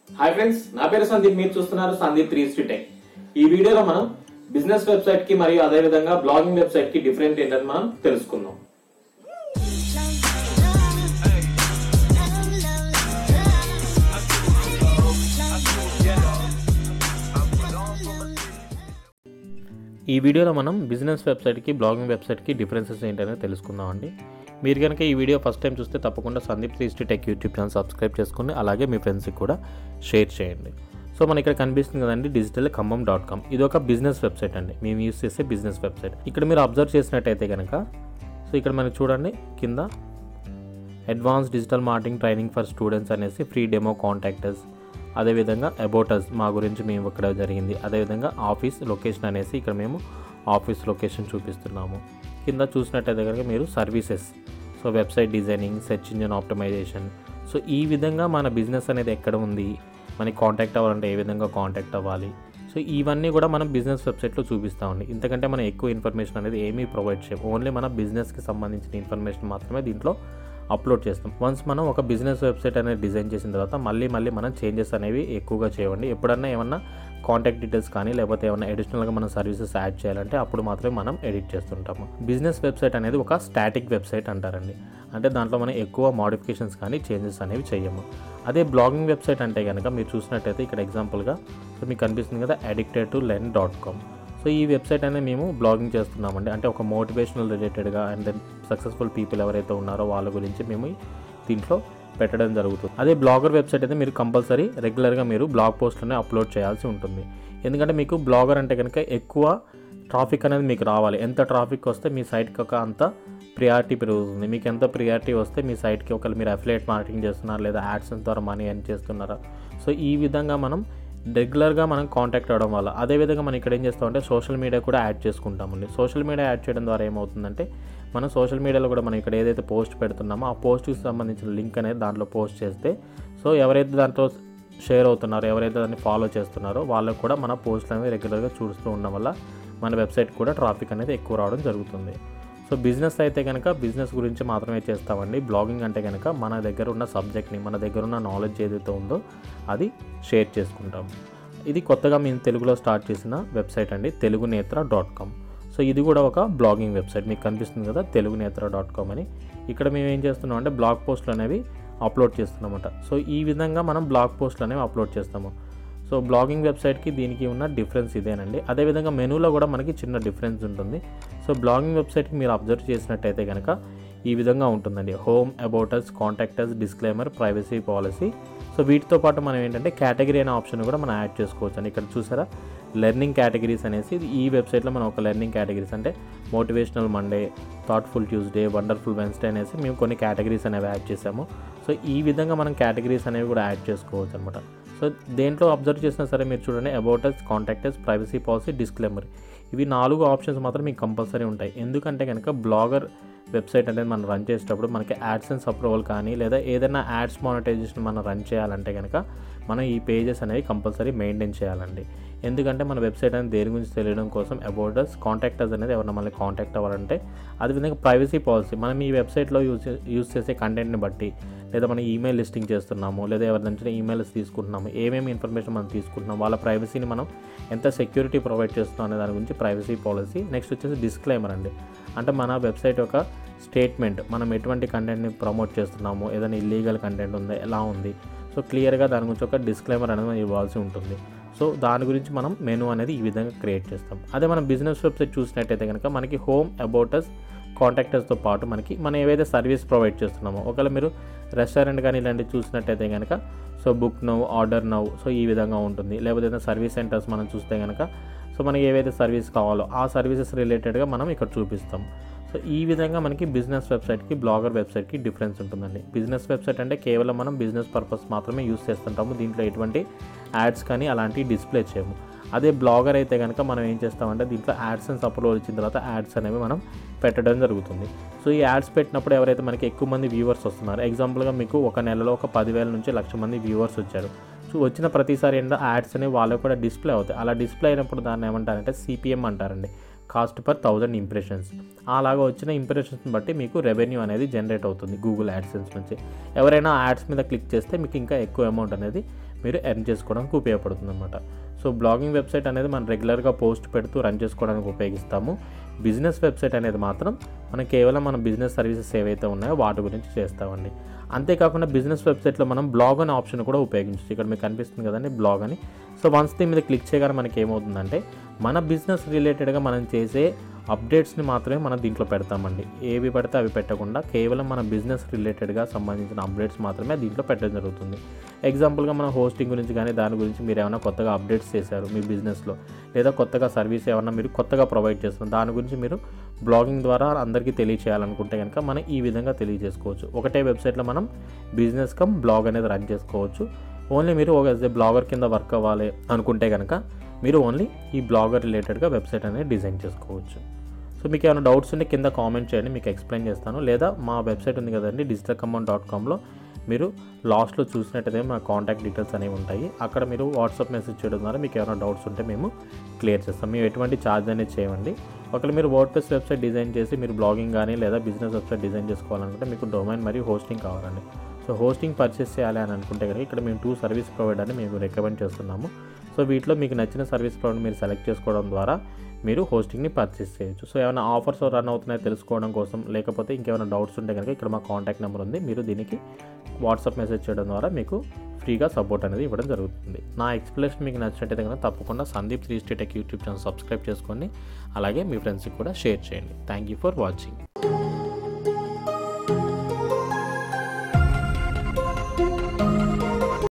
hi friends నా పేరు సందీప్ మీరు చూస్తున్నారు సందీప్ త్రీ టెక్ ఈ వీడియోలో మనం బిజినెస్ వెబ్సైట్ కి మరియు అదే విధంగా బ్లాగింగ్ వెబ్సైట్ కి డిఫరెంట్ ఏంటని మనం తెలుసుకుందాం ఈ వీడియోలో మనం బిజినెస్ వెబ్సైట్కి బ్లాగింగ్ వెబ్సైట్కి డిఫరెన్సెస్ ఏంటనేది తెలుసుకుందాం అండి మీరు కనుక ఈ వీడియో ఫస్ట్ టైం చూస్తే తప్పకుండా Sandeep three tech YouTube channel subscribe చేసుకుని అలాగే మీ ఫ్రెండ్స్కి కూడా షేర్ చేయండి సో మన ఇక్కడ కనిపిస్తుంది కదండి డిజిటల్ ఖమ్మం డాట్ కామ్ ఇది ఒక బిజినెస్ వెబ్సైట్ అండి మేము యూస్ చేసే బిజినెస్ వెబ్సైట్ ఇక్కడ మీరు అబ్జర్వ్ చేసినట్టయితే కనుక సో ఇక్కడ మనకి చూడండి కింద advance digital marketing training for students అనేసి ఫ్రీ డెమో కాంటాక్టర్స్ అదేవిధంగా అబౌటస్ మా గురించి మేము ఇక్కడ జరిగింది అదేవిధంగా ఆఫీస్ లొకేషన్ అనేసి ఇక్కడ మేము ఆఫీస్ లొకేషన్ చూపిస్తున్నాము కింద చూసినట్టయితే కనుక మీరు services so website designing search engine optimisation so ఈ విధంగా మన బిజినెస్ అనేది ఎక్కడ ఉంది మనకి కాంటాక్ట్ అవ్వాలంటే ఏ విధంగా కాంటాక్ట్ అవ్వాలి సో ఇవన్నీ కూడా మనం బిజినెస్ వెబ్సైట్లో చూపిస్తామండి ఇంతకంటే మనం ఎక్కువ ఇన్ఫర్మేషన్ అనేది ఏమీ ప్రొవైడ్ చేయం ఓన్లీ మన బిజినెస్కి సంబంధించిన ఇన్ఫర్మేషన్ మాత్రమే దీంట్లో అప్లోడ్ చేస్తాం వన్స్ మనం ఒక బిజినెస్ వెబ్సైట్ అనేది డిజైన్ చేసిన తర్వాత మళ్ళీ మళ్ళీ మనం చేంజెస్ అనేవి ఎక్కువగా చేయండి ఎప్పుడన్నా ఏమన్నా కాంటాక్ట్ డీటెయిల్స్ కానీ లేకపోతే ఏమైనా అడిషనల్గా మనం సర్వీసెస్ యాడ్ చేయాలంటే అప్పుడు మాత్రమే మనం ఎడిట్ చేస్తుంటాము బిజినెస్ వెబ్సైట్ అనేది ఒక స్టాటిక్ వెబ్సైట్ అంటారండి అంటే దాంట్లో మనం ఎక్కువ మోడిఫికేషన్స్ కానీ చేంజెస్ అనేవి చేయము అదే బ్లాగింగ్ వెబ్సైట్ అంటే కనుక మీరు చూసినట్టయితే ఇక్కడ ఎగ్జాంపుల్గా సో మీకు కనిపిస్తుంది కదా addicted to learn dot com so ఈ వెబ్సైట్ అనేది మేము బ్లాగింగ్ చేస్తున్నామండి అంటే ఒక మోటివేషనల్ రిలేటెడ్గా అండ్ దెన్ సక్సెస్ఫుల్ పీపుల్ ఎవరైతే ఉన్నారో వాళ్ళ గురించి మేము దీంట్లో పెట్టడం జరుగుతుంది అదే బ్లాగర్ వెబ్సైట్ అయితే మీరు కంపల్సరీ రెగ్యులర్గా మీరు బ్లాగ్ పోస్ట్లోనే అప్లోడ్ చేయాల్సి ఉంటుంది ఎందుకంటే మీకు బ్లాగర్ అంటే కనుక ఎక్కువ ట్రాఫిక్ అనేది మీకు రావాలి ఎంత ట్రాఫిక్ వస్తే మీ సైట్కి ఒక అంత ప్రియారిటీ పెరుగుతుంది మీకు ఎంత ప్రియారిటీ వస్తే మీ సైట్కి ఒకవేళ మీరు అఫిలియేట్ మార్కెటింగ్ చేస్తున్నారు లేదా యాడ్స్ ద్వారా మనీ ఎర్న్ చేస్తున్నారా సో ఈ విధంగా మనం రెగ్యులర్గా మనం కాంటాక్ట్ అవ్వడం వల్ల అదేవిధంగా మనం ఇక్కడ ఏం చేస్తామంటే సోషల్ మీడియా కూడా యాడ్ చేసుకుంటామండి సోషల్ మీడియా యాడ్ చేయడం ద్వారా ఏమవుతుందంటే మనం సోషల్ మీడియాలో కూడా మనం ఇక్కడ ఏదైతే పోస్ట్ పెడుతున్నామో ఆ పోస్ట్కి సంబంధించిన లింక్ అనేది దాంట్లో పోస్ట్ చేస్తే సో ఎవరైతే దాంట్లో షేర్ అవుతున్నారో ఎవరైతే దాన్ని ఫాలో చేస్తున్నారో వాళ్ళకు కూడా మన పోస్టులు అనేవి రెగ్యులర్గా చూస్తూ ఉండడం వల్ల మన వెబ్సైట్ కూడా ట్రాఫిక్ అనేది ఎక్కువ రావడం జరుగుతుంది సో బిజినెస్ అయితే కనుక బిజినెస్ గురించి మాత్రమే చేస్తామండి బ్లాగింగ్ అంటే కనుక మన దగ్గర ఉన్న సబ్జెక్ట్ని మన దగ్గర ఉన్న నాలెడ్జ్ ఏదైతే ఉందో అది షేర్ చేసుకుంటాం ఇది కొత్తగా మేము తెలుగులో స్టార్ట్ చేసిన వెబ్సైట్ అండి తెలుగు నేత్ర డాట్ కామ్ సో ఇది కూడా ఒక బ్లాగింగ్ వెబ్సైట్ మీకు కనిపిస్తుంది కదా తెలుగు నేత్ర డాట్ కామ్ అని ఇక్కడ మేము ఏం చేస్తున్నాం అంటే బ్లాగ్ పోస్టులు అనేవి అప్లోడ్ చేస్తున్నామట సో ఈ విధంగా మనం బ్లాగ్ పోస్టులు అనేవి అప్లోడ్ చేస్తాము సో బ్లాగింగ్ వెబ్సైట్కి దీనికి ఉన్న డిఫరెన్స్ ఇదేనండి అదేవిధంగా మెనూలో కూడా మనకి చిన్న డిఫరెన్స్ ఉంటుంది సో బ్లాగింగ్ వెబ్సైట్కి మీరు అబ్జర్వ్ చేసినట్టయితే కనుక ఈ విధంగా ఉంటుందండి home about us contact us disclaimer privacy policy so వీటితో పాటు మనం ఏంటంటే కేటగిరీ అనే ఆప్షన్ కూడా మనం యాడ్ చేసుకోవచ్చు అండి ఇక్కడ చూసారా లెర్నింగ్ కేటగిరీస్ అనేసి ఇది ఈ వెబ్సైట్లో మనం ఒక లెర్నింగ్ కేటగిరీస్ అంటే motivational Monday thoughtful Tuesday wonderful Wednesday అనేసి మేము కొన్ని కేటగిరీస్ అనేవి యాడ్ చేసాము సో ఈ విధంగా మనం కేటగిరీస్ అనేవి కూడా యాడ్ చేసుకోవచ్చు అనమాట సో దేంట్లో అబ్జర్వ్ చేసినా సరే మీరు చూడండి about us contact us privacy policy disclaimer ఇవి నాలుగు ఆప్షన్స్ మాత్రం మీకు కంపల్సరీ ఉంటాయి ఎందుకంటే కనుక బ్లాగర్ వెబ్సైట్ అనేది మనం రన్ చేసేటప్పుడు మనకి యాడ్సెన్స్ అప్రూవల్ కానీ లేదా ఏదైనా యాడ్స్ మానిటైజేషన్ మనం రన్ చేయాలంటే కనుక మనం ఈ పేజెస్ అనేవి కంపల్సరీ మెయింటైన్ చేయాలండి ఎందుకంటే మన వెబ్సైట్ అనేది దేని గురించి తెలియడం కోసం అబౌటస్ కాంటాక్టర్స్ అనేది ఎవరైనా మనల్ని కాంటాక్ట్ అవ్వాలంటే అదేవిధంగా ప్రైవసీ పాలసీ మనం ఈ వెబ్సైట్లో యూజ్ యూజ్ చేసే కంటెంట్ని బట్టి లేదా మనం ఈమెయిల్ లిస్టింగ్ చేస్తున్నాము లేదా ఎవరి నుంచి ఈమెయిల్స్ తీసుకుంటున్నాము ఏమేమి ఇన్ఫర్మేషన్ మనం తీసుకుంటున్నాం వాళ్ళ ప్రైవసీని మనం ఎంత సెక్యూరిటీ ప్రొవైడ్ చేస్తున్నాం అనే దాని గురించి ప్రైవసీ పాలసీ నెక్స్ట్ వచ్చేసి డిస్క్లైమర్ అండి అంటే మన వెబ్సైట్ యొక్క స్టేట్మెంట్ మనం ఎటువంటి కంటెంట్ని ప్రమోట్ చేస్తున్నాము ఏదైనా ఇల్లీగల్ కంటెంట్ ఉందా ఎలా ఉంది సో క్లియర్గా దాని గురించి ఒక డిస్క్లైమర్ అనేది మనం ఇవ్వాల్సి ఉంటుంది సో దాని గురించి మనం మెనూ అనేది ఈ విధంగా క్రియేట్ చేస్తాం అదే మనం బిజినెస్ వెబ్సైట్ చూసినట్టయితే కనుక మనకి హోమ్ అబౌటస్ కాంటాక్టర్స్తో పాటు మనకి మనం ఏవైతే సర్వీస్ ప్రొవైడ్ చేస్తున్నామో ఒకవేళ మీరు రెస్టారెంట్ కానీ ఇలాంటివి చూసినట్టయితే కనుక so book now order now so ఈ విధంగా ఉంటుంది లేకపోతే ఏదైనా సర్వీస్ సెంటర్స్ మనం చూస్తే కనుక సో మనకి ఏవైతే సర్వీస్ కావాలో ఆ సర్వీసెస్ రిలేటెడ్గా మనం ఇక్కడ చూపిస్తాం సో ఈ విధంగా మనకి బిజినెస్ వెబ్సైట్కి బ్లాగర్ వెబ్సైట్కి డిఫరెన్స్ ఉంటుందండి బిజినెస్ వెబ్సైట్ అంటే కేవలం మనం బిజినెస్ పర్పస్ మాత్రమే యూస్ చేస్తుంటాము దీంట్లో ఎటువంటి యాడ్స్ కానీ అలాంటివి డిస్ప్లే చేయము అదే బ్లాగర్ అయితే కనుక మనం ఏం చేస్తామంటే దీంట్లో యాడ్సెన్స్ అప్లోడ్ వచ్చిన తర్వాత యాడ్స్ అనేవి మనం పెట్టడం జరుగుతుంది సో ఈ యాడ్స్ పెట్టినప్పుడు ఎవరైతే మనకి ఎక్కువ మంది వ్యూవర్స్ వస్తున్నారు ఎగ్జాంపుల్గా మీకు ఒక నెలలో ఒక పదివేల నుంచి లక్ష మంది వ్యూవర్స్ వచ్చారు సో వచ్చిన ప్రతిసారి ఏంటో యాడ్స్ అనేవి వాళ్ళకు కూడా డిస్ప్లే అవుతాయి అలా డిస్ప్లే అయినప్పుడు దాన్ని ఏమంటారంటే సిపిఎం అంటారండి కాస్ట్ పర్ థౌజండ్ ఇంప్రెషన్స్ అలాగా వచ్చిన ఇంప్రెషన్స్ బట్టి మీకు రెవెన్యూ అనేది జనరేట్ అవుతుంది గూగుల్ యాడ్సెన్స్ నుంచి ఎవరైనా యాడ్స్ మీద క్లిక్ చేస్తే మీకు ఇంకా ఎక్కువ అమౌంట్ అనేది మీరు ఎర్న్ చేసుకోవడానికి ఉపయోగపడుతుంది అనమాట సో బ్లాగింగ్ వెబ్సైట్ అనేది మనం రెగ్యులర్గా పోస్ట్ పెడుతూ రన్ చేసుకోవడానికి ఉపయోగిస్తాము బిజినెస్ వెబ్సైట్ అనేది మాత్రం మనం కేవలం మన బిజినెస్ సర్వీసెస్ ఏవైతే ఉన్నాయో వాటి గురించి చేస్తామండి అంతేకాకుండా బిజినెస్ వెబ్సైట్లో మనం బ్లాగ్ అనే ఆప్షన్ కూడా ఉపయోగించవచ్చు ఇక్కడ మీకు కనిపిస్తుంది కదండి బ్లాగ్ అని సో వన్స్ దీని మీద క్లిక్ చేయగానే మనకి ఏమవుతుందంటే మన బిజినెస్ రిలేటెడ్గా మనం చేసే అప్డేట్స్ని మాత్రమే మనం దీంట్లో పెడతామండి ఏవి పడితే అవి పెట్టకుండా కేవలం మన బిజినెస్ రిలేటెడ్గా సంబంధించిన అప్డేట్స్ మాత్రమే దీంట్లో పెట్టడం జరుగుతుంది ఎగ్జాంపుల్గా మన హోస్టింగ్ గురించి కానీ దాని గురించి మీరు ఏమైనా కొత్తగా అప్డేట్స్ చేశారు మీ బిజినెస్లో లేదా కొత్తగా సర్వీస్ ఏమైనా మీరు కొత్తగా ప్రొవైడ్ చేస్తున్నారు దాని గురించి మీరు బ్లాగింగ్ ద్వారా అందరికీ తెలియచేయాలనుకుంటే కనుక మనం ఈ విధంగా తెలియజేసుకోవచ్చు ఒకటే వెబ్సైట్లో మనం బిజినెస్ కమ్ బ్లాగ్ అనేది రన్ చేసుకోవచ్చు ఓన్లీ మీరు ఒక యాజ్ ఏ బ్లాగర్ కింద వర్క్ అవ్వాలి అనుకుంటే కనుక మీరు ఓన్లీ ఈ బ్లాగర్ రిలేటెడ్గా వెబ్సైట్ అనేది డిజైన్ చేసుకోవచ్చు సో మీకు ఏమైనా డౌట్స్ ఉంటే కింద కామెంట్ చేయండి మీకు ఎక్స్ప్లెయిన్ చేస్తాను లేదా మా వెబ్సైట్ ఉంది కదండి డిజిటల్ కమౌంట్ డాట్ కామ్లో మీరు లాస్ట్లో చూసినట్టయితే మా కాంటాక్ట్ డీటెయిల్స్ అనేవి ఉంటాయి అక్కడ మీరు వాట్సాప్ మెసేజ్ చేయడం ద్వారా మీకు ఏమైనా డౌట్స్ ఉంటే మేము క్లియర్ చేస్తాం మేము ఎటువంటి ఛార్జ్ అనేది చేయమండి ఒకవేళ మీరు వర్డ్ ప్రెస్ వెబ్సైట్ డిజైన్ చేసి మీరు బ్లాగింగ్ కానీ లేదా బిజినెస్ వెబ్సైట్ డిజైన్ చేసుకోవాలనుకుంటే మీకు డొమైన్ మరియు హోస్టింగ్ కావాలండి సో హోస్టింగ్ పర్చేస్ చేయాలి అని అనుకుంటే కనుక ఇక్కడ మేము టూ సర్వీస్ ప్రొవైడర్ని మేము రికమెండ్ చేస్తున్నాము సో వీటిలో మీకు నచ్చిన సర్వీస్ ప్రొవైడర్ మీరు సెలెక్ట్ చేసుకోవడం ద్వారా మీరు హోస్టింగ్ని పర్చేస్ చేయొచ్చు సో ఏమైనా ఆఫర్స్ రన్ అవుతున్నాయో తెలుసుకోవడం కోసం లేకపోతే ఇంకేమైనా డౌట్స్ ఉంటే కనుక ఇక్కడ మా కాంటాక్ట్ నెంబర్ ఉంది మీరు దీనికి వాట్సాప్ మెసేజ్ చేయడం ద్వారా మీకు ఫ్రీగా సపోర్ట్ అనేది ఇవ్వడం జరుగుతుంది నా ఎక్స్ప్లెనేషన్ మీకు నచ్చినట్టయితే కనుక తప్పకుండా సందీప్ త్రీ స్టేటెక్ యూట్యూబ్ ఛానల్ సబ్స్క్రైబ్ చేసుకోండి అలాగే మీ ఫ్రెండ్స్కి కూడా షేర్ చేయండి థ్యాంక్ యూ ఫర్ వాచింగ్